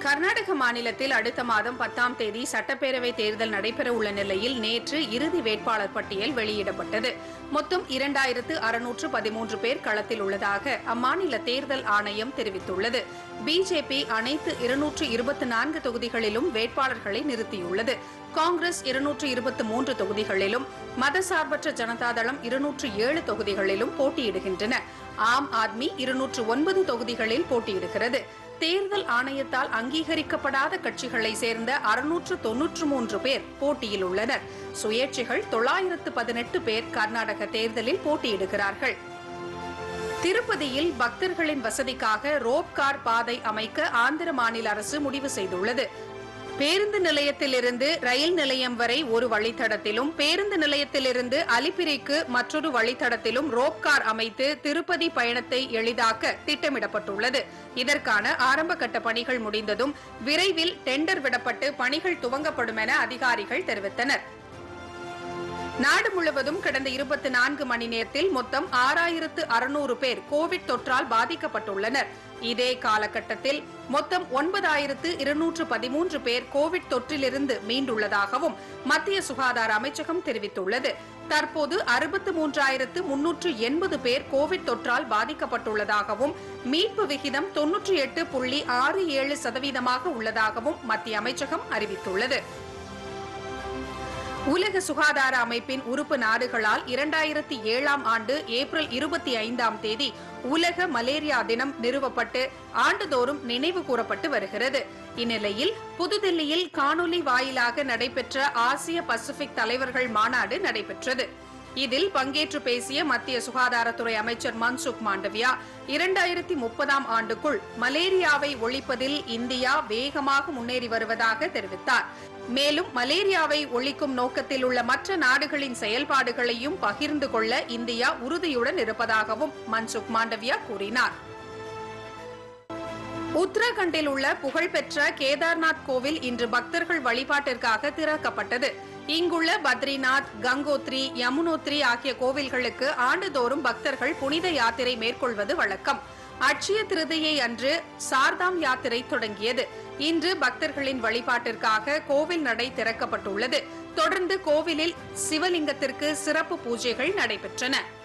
கர்நாடக மாநிலத்தில் அடுத்த மாதம் பத்தாம் தேதி சட்டப்பேரவை தேர்தல் நடைபெற உள்ள நிலையில் நேற்று இறுதி வேட்பாளர் பட்டியல் வெளியிடப்பட்டது மொத்தம் இரண்டாயிரத்து அறுநூற்று பதிமூன்று பேர் களத்தில் உள்ளதாக அம்மாநில தேர்தல் ஆணையம் தெரிவித்துள்ளது பிஜேபி அனைத்து இருநூற்று இருபத்தி நான்கு தொகுதிகளிலும் வேட்பாளர்களை நிறுத்தியுள்ளது காங்கிரஸ் இருநூற்று இருபத்தி மூன்று தொகுதிகளிலும் மதசார்பற்ற ஜனதாதளம் இருநூற்று ஏழு தொகுதிகளிலும் போட்டியிடுகின்றன ஆம் ஆத்மி இருநூற்று ஒன்பது தொகுதிகளில் போட்டியிடுகிறது தேர்தல் ஆணையத்தால் அங்கீகரிக்கப்படாத கட்சிகளை சேர்ந்த அறுநூற்று தொன்னூற்று மூன்று பேர் போட்டியில் உள்ளனர் சுயேட்சைகள் தொள்ளாயிரத்து பதினெட்டு பேர் கர்நாடக தேர்தலில் போட்டியிடுகிறார்கள் திருப்பதியில் பக்தர்களின் வசதிக்காக ரோப் கார் பாதை அமைக்க ஆந்திர மாநில அரசு முடிவு செய்துள்ளது பேருந்து நிலையத்திலிருந்து ரயில் நிலையம் வரை ஒரு வழித்தடத்திலும் பேருந்து நிலையத்திலிருந்து அலிப்பிரிக்கு மற்றொரு வழித்தடத்திலும் ரோப் கார் அமைத்து திருப்பதி பயணத்தை எளிதாக்க திட்டமிடப்பட்டுள்ளது இதற்கான ஆரம்ப கட்ட பணிகள் முடிந்ததும் விரைவில் டெண்டர் விடப்பட்டு பணிகள் துவங்கப்படும் என அதிகாரிகள் தெரிவித்தனர் நாடு முழுவதும் கடந்த இருபத்தி நான்கு மணி நேரத்தில் மொத்தம் ஆறாயிரத்து அறுநூறு பேர் கோவிட் தொற்றால் பாதிக்கப்பட்டுள்ளனர் இதே காலகட்டத்தில் மொத்தம் ஒன்பதாயிரத்து இருநூற்று பதிமூன்று பேர் கோவிட் தொற்றிலிருந்து மீண்டுள்ளதாகவும் மத்திய சுகாதார அமைச்சகம் தெரிவித்துள்ளது தற்போது அறுபத்து மூன்றாயிரத்து முன்னூற்று எண்பது பேர் கோவிட் தொற்றால் பாதிக்கப்பட்டுள்ளதாகவும் மீட்பு விகிதம் தொன்னூற்றி எட்டு புள்ளி ஆறு ஏழு சதவீதமாக உள்ளதாகவும் மத்திய அமைச்சகம் அறிவித்துள்ளது உலக சுகாதார அமைப்பின் உறுப்பு நாடுகளால் இரண்டாயிரத்தி ஏழாம் ஆண்டு ஏப்ரல் இருபத்தி ஐந்தாம் தேதி உலக மலேரியா தினம் நிறுவப்பட்டு ஆண்டுதோறும் நினைவு கூறப்பட்டு வருகிறது இந்நிலையில் புதுதில்லியில் காணொலி வாயிலாக நடைபெற்ற ஆசிய பசிபிக் தலைவர்கள் மாநாடு நடைபெற்றது இதில் பங்கேற்று பேசிய மத்திய சுகாதாரத்துறை அமைச்சர் மன்சுக் மாண்டவியா இரண்டாயிரத்தி முப்பதாம் ஆண்டுக்குள் மலேரியாவை ஒழிப்பதில் இந்தியா வேகமாக முன்னேறி வருவதாக தெரிவித்தார் மேலும் மலேரியாவை ஒழிக்கும் நோக்கத்தில் உள்ள மற்ற நாடுகளின் செயல்பாடுகளையும் பகிர்ந்து கொள்ள இந்தியா உறுதியுடன் இருப்பதாகவும் மன்சுக் மாண்டவியா கூறினார் உத்தரகண்டில் உள்ள புகழ்பெற்ற கேதார்நாத் கோவில் இன்று பக்தர்கள் வழிபாட்டிற்காக திறக்கப்பட்டது இங்குள்ள பத்ரிநாத் கங்கோத்ரி யமுனோத்ரி ஆகிய கோவில்களுக்கு ஆண்டுதோறும் பக்தர்கள் புனித யாத்திரை மேற்கொள்வது வழக்கம் அட்சய திருதியை அன்று சார்தாம் யாத்திரை தொடங்கியது இன்று பக்தர்களின் வழிபாட்டிற்காக கோவில் நடை திறக்கப்பட்டுள்ளது தொடர்ந்து கோவிலில் சிவலிங்கத்திற்கு சிறப்பு பூஜைகள் நடைபெற்றன